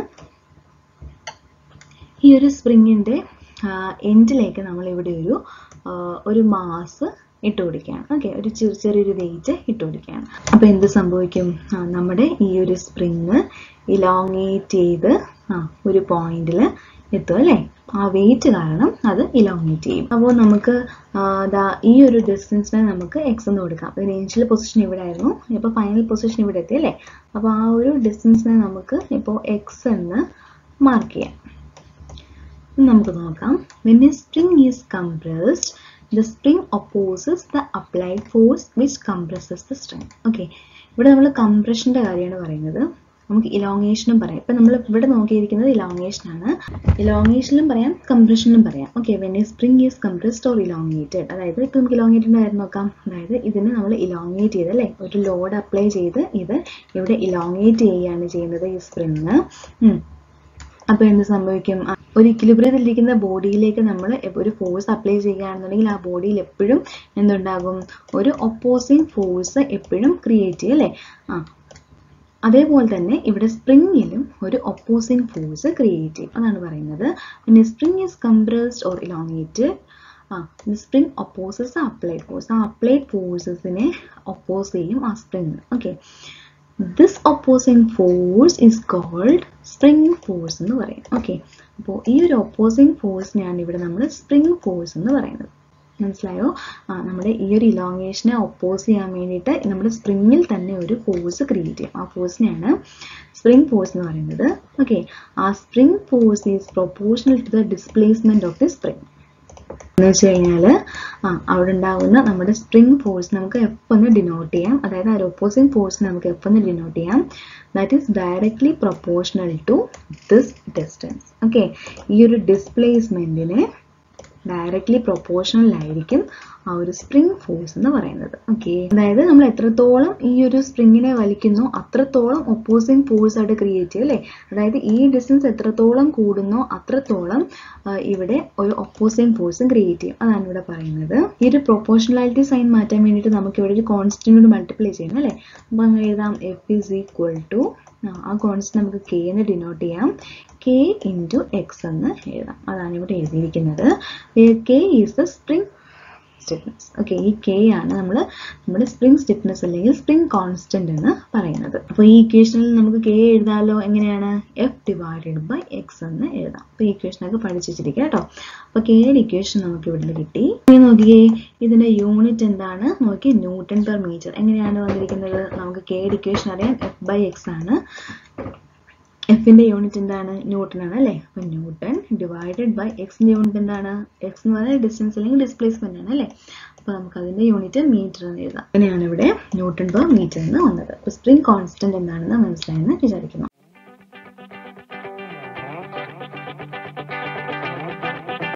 ഈ ഒരു സ്പ്രിങ്ങിൻ്റെ എൻഡിലേക്ക് നമ്മൾ ഇവിടെ ഒരു ആ, ഒരു മാസ് ഇട്ട് കൊടുക്കുകയാണ് ഓക്കെ ഒരു ചെറിയ ചെറിയൊരു വെയിറ്റ് ഇട്ട് കൊടുക്കുകയാണ് അപ്പോൾ എന്ത് സംഭവിക്കും ആ, നമ്മുടെ ഈ ഒരു സ്പ്രിങ് ഇലോങ്ങേറ്റ് ചെയ്ത് ആ ഒരു പോയിന്റിൽ എത്തും അല്ലേ ആ വെയിറ്റ് കാരണം അത് ഇലോങ്ങേറ്റ് ചെയ്യും അപ്പോൾ നമുക്ക് ആ, ദാ ഈ ഒരു ഡിസ്റ്റൻസിനെ നമുക്ക് എക്സ് എന്ന് കൊടുക്കാം അതിന് ഇനിഷ്യൽ പൊസിഷൻ ഇവിടെ ആയിരുന്നു ഇപ്പോൾ ഫൈനൽ പൊസിഷൻ ഇവിടെ എത്തി അല്ലേ അപ്പോൾ ആ ഒരു ഡിസ്റ്റൻസിനെ നമുക്ക് ഇപ്പോൾ എക്സ് എന്ന് മാർക്ക് ചെയ്യാം ഇനി നമുക്ക് നോക്കാം when a spring is compressed the spring opposes the applied force which compresses the string okay ഇവിടെ നമ്മൾ കംപ്രഷന്റെ കാര്യമാണ് പറയുന്നത് നമുക്ക് ഇലോങ്ങേഷനും പറയാം ഇപ്പൊ നമ്മൾ ഇവിടെ നോക്കിയിരിക്കുന്നത് ഇലോങ്ങേഷൻ ആണ് ഇലോങ്ങേഷനിലും പറയാം കംപ്രഷനിലും പറയാം okay when a spring is compressed or elongated അതായത് ഇപ്പൊ നമുക്ക് ഇലോങ്ങേറ്റഡ് കാര്യം നോക്കാം അതായത് ഇതിനെ നമ്മൾ ഇലോങ്ങേറ്റ് ചെയ്ത് അല്ലേ ഒരു ലോഡ് അപ്ലൈ ചെയ്ത് ഇത് ഇവിടെ ഇലോങ്ങേറ്റ് ചെയ്യുകയാണ് ചെയ്യുന്നത് ഈ സ്പ്രിങ് അപ്പോൾ എന്ത് സംഭവിക്കും ആ, ഒരു ഇക്വിലിബ്രിയത്തിലിരിക്കുന്ന ബോഡിയിലേക്ക് നമ്മൾ ഒരു ഫോഴ്സ് അപ്ലൈ ചെയ്യുകയാണെന്നുണ്ടെങ്കിൽ ആ ബോഡിയിൽ എപ്പോഴും എന്തുണ്ടാകും ഒരു ഒപ്പോസിങ് ഫോഴ്സ് എപ്പോഴും ക്രിയേറ്റ് ചെയ്യും അല്ലേ ആ അതേപോലെ തന്നെ ഇവിടെ സ്പ്രിങ്ങിലും ഒരു ഒപ്പോസിങ് ഫോഴ്സ് ക്രിയേറ്റ് ചെയ്യും അതാണ് പറയുന്നത് പിന്നെ spring is compressed or elongated ആ സ്പ്രിങ് ഒപ്പോസസ് അപ്ലൈഡ് ഫോഴ്സ് ആ അപ്ലൈഡ് ഫോഴ്സസിനെ ഒപ്പോസ് ചെയ്യും ആ spring okay this opposing force is called spring force എന്ന് പറയും ഓക്കെ അപ്പോൾ ഈ ഒരു ഒപ്പോസിങ് ഫോഴ്സിനെയാണ് ഇവിടെ നമ്മൾ സ്പ്രിങ് ഫോഴ്സ് എന്ന് പറയുന്നത് മനസ്സിലായോ ആ നമ്മുടെ ഈ ഒരു ഇലോങ്ങേഷനെ ഒപ്പോസ് ചെയ്യാൻ വേണ്ടിയിട്ട് നമ്മുടെ സ്പ്രിങ്ങിൽ തന്നെ ഒരു ഫോഴ്സ് ക്രിയേറ്റ് ചെയ്യും ആ ഫോഴ്സിനെയാണ് സ്പ്രിങ് ഫോഴ്സ് എന്ന് പറയുന്നത് ഓക്കെ ആ spring force is proportional to the displacement of the spring എന്ന് വെച്ച് കഴിഞ്ഞാൽ ആ അവിടെ ഉണ്ടാകുന്ന നമ്മുടെ സ്പ്രിങ് ഫോഴ്സ് നമുക്ക് എഫ് എന്ന് ഡിനോട്ട് ചെയ്യാം അതായത് ആ ഒരു ഒപ്പോസിങ് ഫോഴ്സ് നമുക്ക് എഫ് എന്ന് ഡിനോട്ട് ചെയ്യാം that is directly proportional to this distance okay ഈ ഒരു ഡിസ്പ്ലേസ്മെന്റിന് ഡയറക്ട്ലി പ്രൊപ്പോർഷണൽ ആയിരിക്കും ആ ഒരു സ്പ്രിംഗ് ഫോഴ്സ് എന്ന് പറയുന്നത് ഓക്കെ അതായത് നമ്മൾ എത്രത്തോളം ഈ ഒരു സ്പ്രിങ്ങിനെ വലിക്കുന്നോ അത്രത്തോളം ഒപ്പോസിങ് ഫോഴ്സ് ആയിട്ട് ക്രിയേറ്റ് ചെയ്യും അല്ലേ അതായത് ഈ ഡിസ്റ്റൻസ് എത്രത്തോളം കൂടുന്നോ അത്രത്തോളം ആ, ഇവിടെ ഒരു ഒപ്പോസിങ് ഫോഴ്സും ക്രിയേറ്റ് ചെയ്യും അതാണ് ഇവിടെ പറയുന്നത് ഈ ഒരു പ്രൊപ്പോർഷണാലിറ്റി സൈൻ മാറ്റാൻ വേണ്ടിയിട്ട് നമുക്ക് ഇവിടെ ഒരു കോൺസ്റ്റന്റ് മൾട്ടിപ്ലൈ ചെയ്യണം അല്ലേ അപ്പോൾ അങ്ങനെ എഴുതാം എഫ് ഈസ് ഈക്വൽ ടു ആ കോൺസ്റ്റന്റ് നമുക്ക് കെ എന്ന് ഡിനോട്ട് ചെയ്യാം കെ ഇൻറ്റു എക്സ് എന്ന് എഴുതാം അതാണ് ഇവിടെ എഴുതിയിരിക്കുന്നത് K is the spring stiffness okay ഈ കെ ആണ് നമ്മൾ നമ്മുടെ സ്പ്രിംഗ് സ്റ്റിഫ്നെസ് അല്ലെങ്കിൽ സ്പ്രിംഗ് കോൺസ്റ്റന്റ് എന്ന് പറയുന്നത് അപ്പോൾ ഈ ഇക്വേഷനിൽ നമുക്ക് കെ എഴുതാലോ എങ്ങനെയാണ് എഫ് ഡിവൈഡഡ് ബൈ എക്സ് എന്ന് എഴുതാം അപ്പോൾ ഈ ഇക്വേഷനൊക്കെ പഠിച്ചു വെച്ചിരിക്കുക കേട്ടോ അപ്പോൾ കെയുടെ ഇക്വേഷൻ നമുക്ക് ഇവിടുന്ന് കിട്ടി ഇനി നോക്കിയേ ഇതിന്റെ യൂണിറ്റ് എന്താണ് നോക്കി ന്യൂട്ടൺ പെർ മീറ്റർ എങ്ങനെയാണ് വന്നിരിക്കുന്നത് നമുക്ക് കെയുടെ ഇക്വേഷൻ അറിയാം എഫ് ബൈ എക്സ് ആണ് എഫിന്റെ യൂണിറ്റ് എന്താണ് ന്യൂട്ടൺ ആണ് അല്ലേ അപ്പൊ ന്യൂട്ടൺ ഡിവൈഡഡ് ബൈ എക്സിന്റെ യൂണിറ്റ് എന്താണ് എക്സ് എന്ന് പറയുന്നത് ഡിസ്റ്റൻസ് അല്ലെങ്കിൽ ഡിസ്പ്ലേസ്മെന്റ് ആണ് അല്ലേ അപ്പൊ നമുക്ക് അതിന്റെ യൂണിറ്റ് മീറ്റർ എന്ന് എഴുതാം അങ്ങനെയാണ് ഇവിടെ ന്യൂട്ടൺ പെർ മീറ്റർ എന്ന് വന്നത് അപ്പൊ സ്പ്രിംഗ് കോൺസ്റ്റന്റ് എന്താണെന്ന് മനസ്സിലായെന്ന് വിചാരിക്കുന്നു